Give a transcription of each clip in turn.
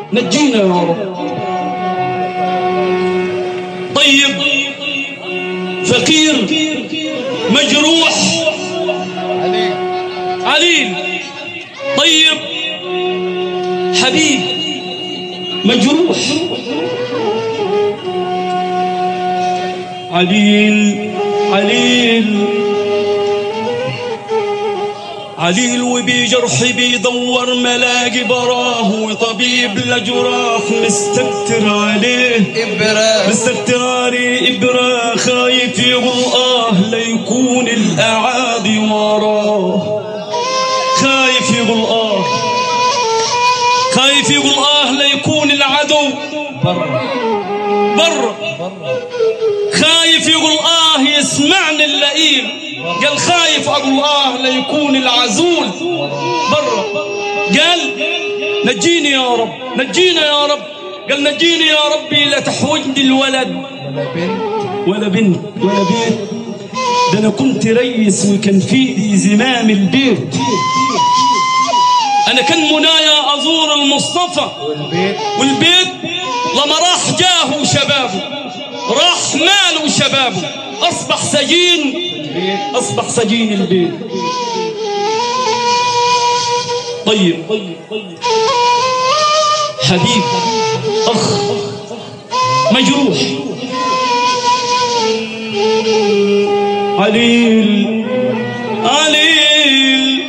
نجينا يا رب طيب فقير مجروح عليل طيب حبيب مجروح عليل عليل عليل وبجرح بيدور ملاقي براه وطبيب لجراح مستكتر عليه إبرة مستكتر عليه إبرة خايف يقول آه ليكون الأعادي وراه خايف يقول آه خايف يقول آه ليكون العدو برا برا خايف يقول آه يسمعني اللئيم قال خايف أقول آه ليكون العزول برا قال نجيني يا رب نجينا يا رب قال نجيني يا ربي لا تحوجني الولد ولا بنت ولا بنت ولا بيت ده انا كنت ريس وكان في ايدي زمام البيت انا كان منايا ازور المصطفى والبيت والبيت لما راح جاه شبابه راح ماله شبابه اصبح سجين البيت اصبح سجين البيت طيب حبيب اخ مجروح عليل عليل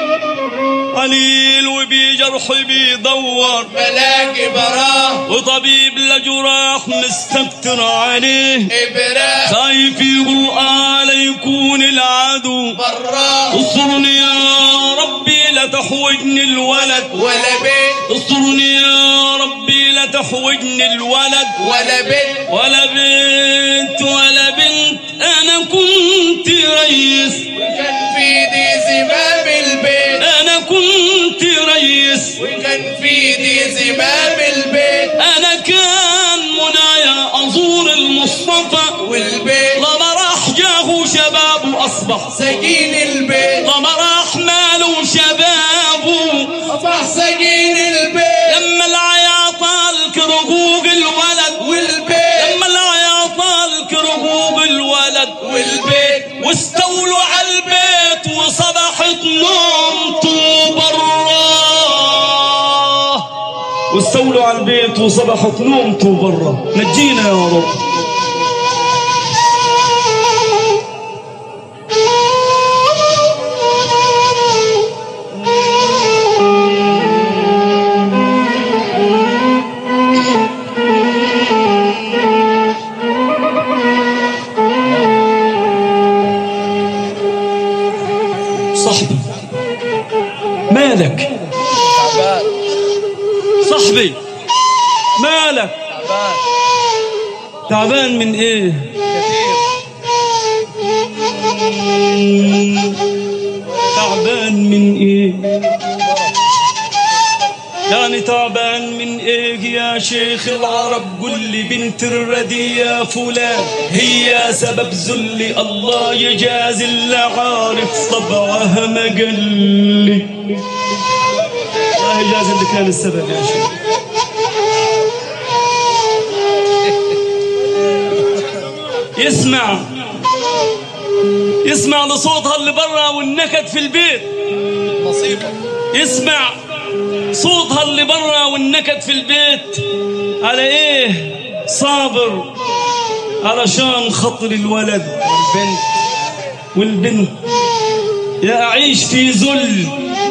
عليل وبجرح بيدور ملاقي براه وطبيب لجراح مستكتر عليه إبرة خايف يقول آه ليكون العدو برا استرني يا ربي لا تحوجني الولد ولا بيت استرني يا ربي لا تحوجني الولد ولا بنت ولا بنت ولا بنت انا كنت ريس وكان في دي زمام البيت انا كنت ريس وكان في دي زمام البيت انا كان منايا ازور المصطفى والبيت لما راح جاه شبابه اصبح سجين البيت لما راح ماله شبابه أصبح سجين البيت لما العياط رقوق الولد والبيت لما العياط رقوق الولد والبيت واستولوا على البيت وصبحت نومته برا واستولوا على البيت وصبحت نومته برا نجينا يا رب صاحبي مالك تعبان صاحبي مالك تعبان تعبان من ايه كثير تعبان من ايه يعني تعبان من ايه يا شيخ العرب قل لي بنت الردي يا فلان هي سبب ذلي الله يجازي اللي عارف طبعها ما قال لي الله يجازي اللي كان السبب يا شيخ يسمع يسمع لصوتها اللي برا والنكد في البيت مصيبة يسمع صوتها اللي برا والنكد في البيت على ايه صابر علشان خطر الولد والبنت والبنت يا أعيش في ذل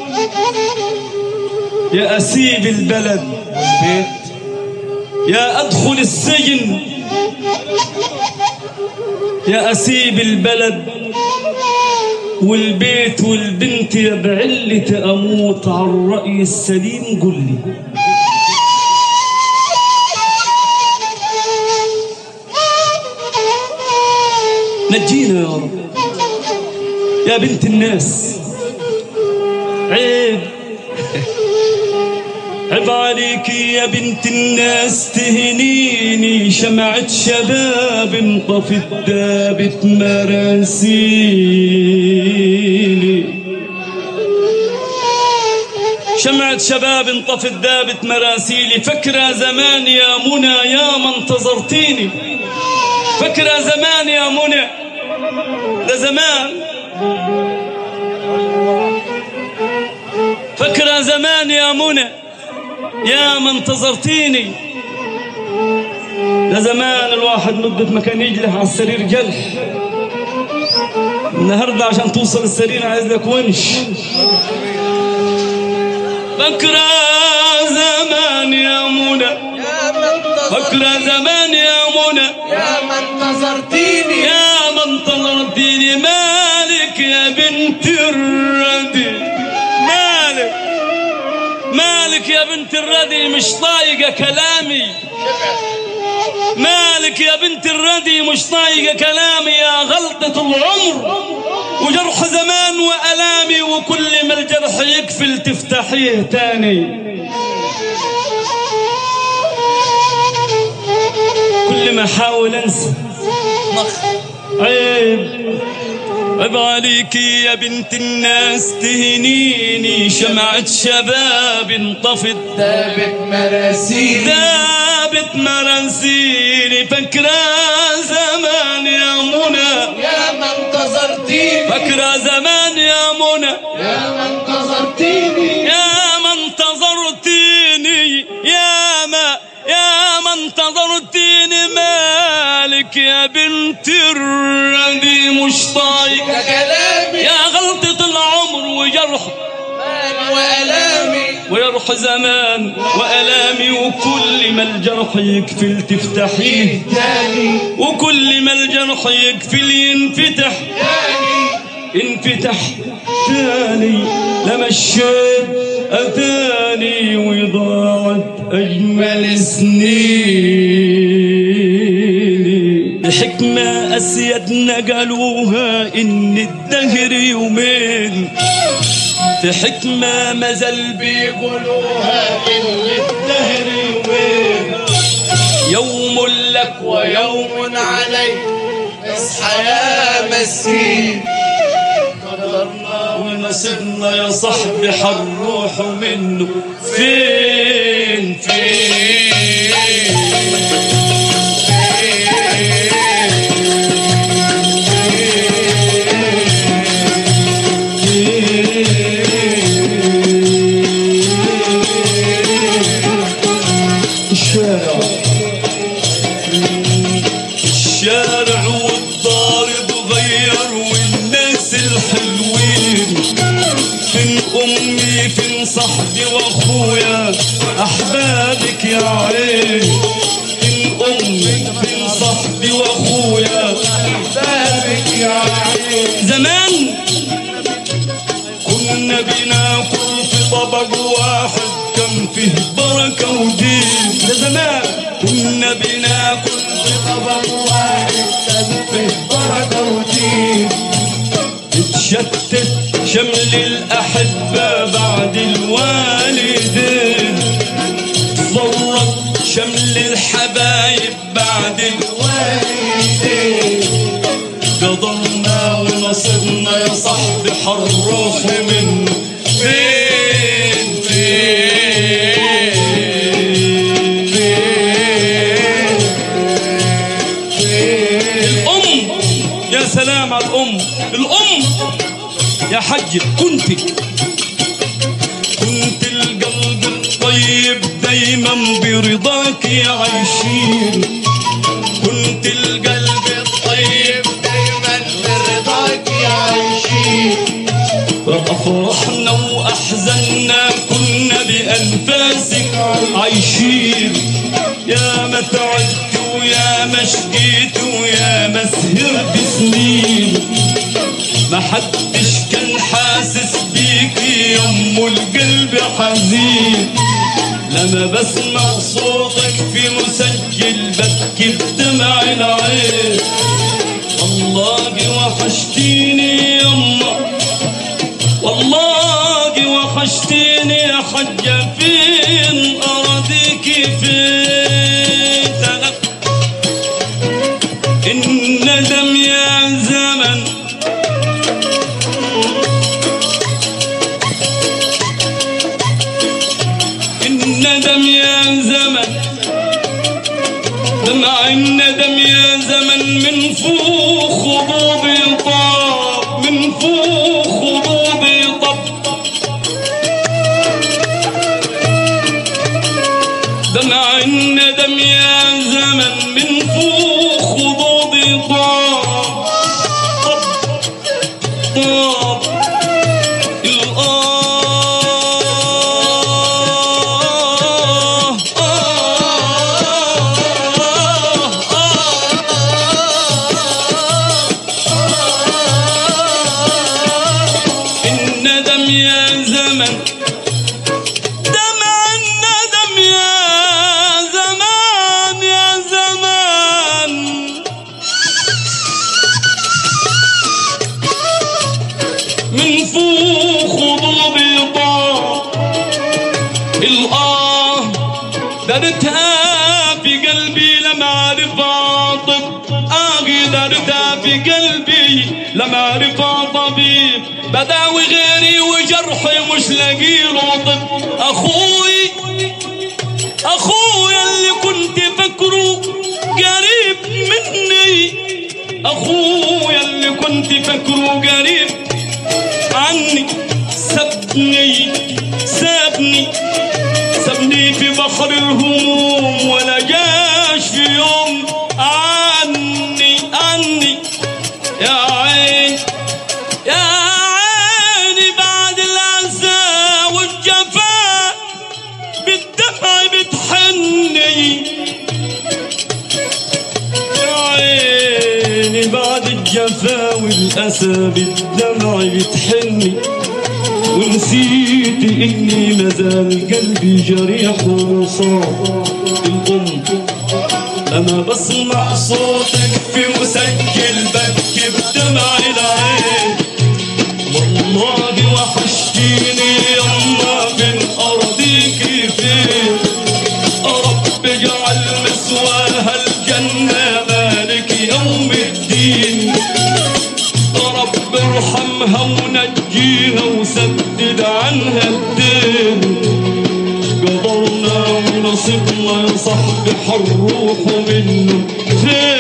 يا أسيب البلد والبيت يا أدخل السجن يا أسيب البلد والبيت والبنت يا بعلة أموت على الرأي السليم قل لي نجينا يا رب يا بنت الناس عيب عيب عليك يا بنت الناس تهنيني شمعة شباب انطفت دابت مراسيلي شمعة شباب انطفت ذابت مراسيلي فكرة زمان يا منى يا ما انتظرتيني فكرة زمان يا منى ده زمان فكرة زمان يا منى يا ما انتظرتيني ده زمان الواحد مدة ما كان يجلس على السرير جلح النهارده عشان توصل السرير عايز لك ونش فكرة زمان يا منى يا من فكرة زمان يا منى يا من نظرتيني يا من انتظرتني مالك يا بنت الردي مالك مالك يا بنت الردي مش طايقة كلامي مالك يا بنت الردي مش طايقة كلامي يا غلطة العمر وجرح زمان وألامي وكل ما الجرح يكفل تفتحيه تاني كل ما احاول انسى عيب عيب عليكي يا بنت الناس تهنيني شمعة شباب انطفت ثابت مراسيل ذابت مراسيلي فكرة زمان يا منى يا من انتظرتيني فكرة زمان يا منى يا من انتظرتيني يا ما انتظرتيني يا ما يا ما انتظرتيني مالك يا بنت الردي مش طايق يا كلامي يا غلطة العمر وجرح مالي وألامي ويرح زمان وألامي وكل ما الجرح يكفل تفتحيه تاني وكل ما الجرح يكفل ينفتح تاني انفتح تاني لما الشاب أتاني وضاعت أجمل سنيني الحكمة أسيدنا قالوها إن الدهر يومين في حكمة مازال بيقولوها إن الدهر يومين يوم لك ويوم يوم علي اصحى يا مسكين قدرنا ونصيبنا يا صاحبي حنروح منه فين فين الشارع الشارع والضارب غير والناس الحلوين فين امي فين صاحبي واخويا احبابك يا عين فين امي فين صاحبي واخويا بابك يا عين زمان كنا بناكل في طبق واحد كان فيه بركة ودين ده زمان كنا بناكل في طبق واحد كان فيه بركة ودين اتشتت شمل الأحبة بعد الوالدين تفرق شمل الحبايب بعد والدين قدرنا ونصرنا يا صاحبي حنروح منه فين فين الأم يا سلام على الأم الأم يا حج كنت كنت القلب الطيب دايما برضاك عايشين كنت القلب الطيب دايما برضاك يا عايشين أفرحنا وأحزنا كنا بأنفاسك عايشين يا ما تعبت ويا ما شقيت ويا ما سهرت سنين ما حدش كان حاسس بيك يا ام القلب حزين لما بسمع صوتك في مسجل ببكي بدمع العين الله وحشتيني يما والله وحشتيني يا حجة فين أراضيك فين تلك الندم يا زمن طاب الآه الندم يا زمن دمع الندم يا زمان يا زمان من فوق خضوع بيضاء الآه درتها في قلبي لما عرف عاطف آه درتها في قلبي لما عرف طبيب بداوي غيري وجرحي مش لاقي له طب أخوي أخويا اللي كنت فاكره قريب مني أخويا اللي كنت فاكره قريب عني سابني سابني سابني في بحر الهموم ولا جاش في يوم عني عني يا عين يا عيني بعد الأسى والجفاء بالدمع بتحني يا عيني بعد الجفا والأسى بالدمع بتحني ونسيت إني مازال قلبي جريح ومصاب الأم أنا بسمع صوتك في مسجل بكي بدمع العين والله وحشتيني يما فين أرضيكي فين رب اجعل مسواها الجنة مالك يوم الدين رب ارحمها ونجيها وسدد عنها الدين قدرنا ونصيبنا يا صاحبي حنروح منه فين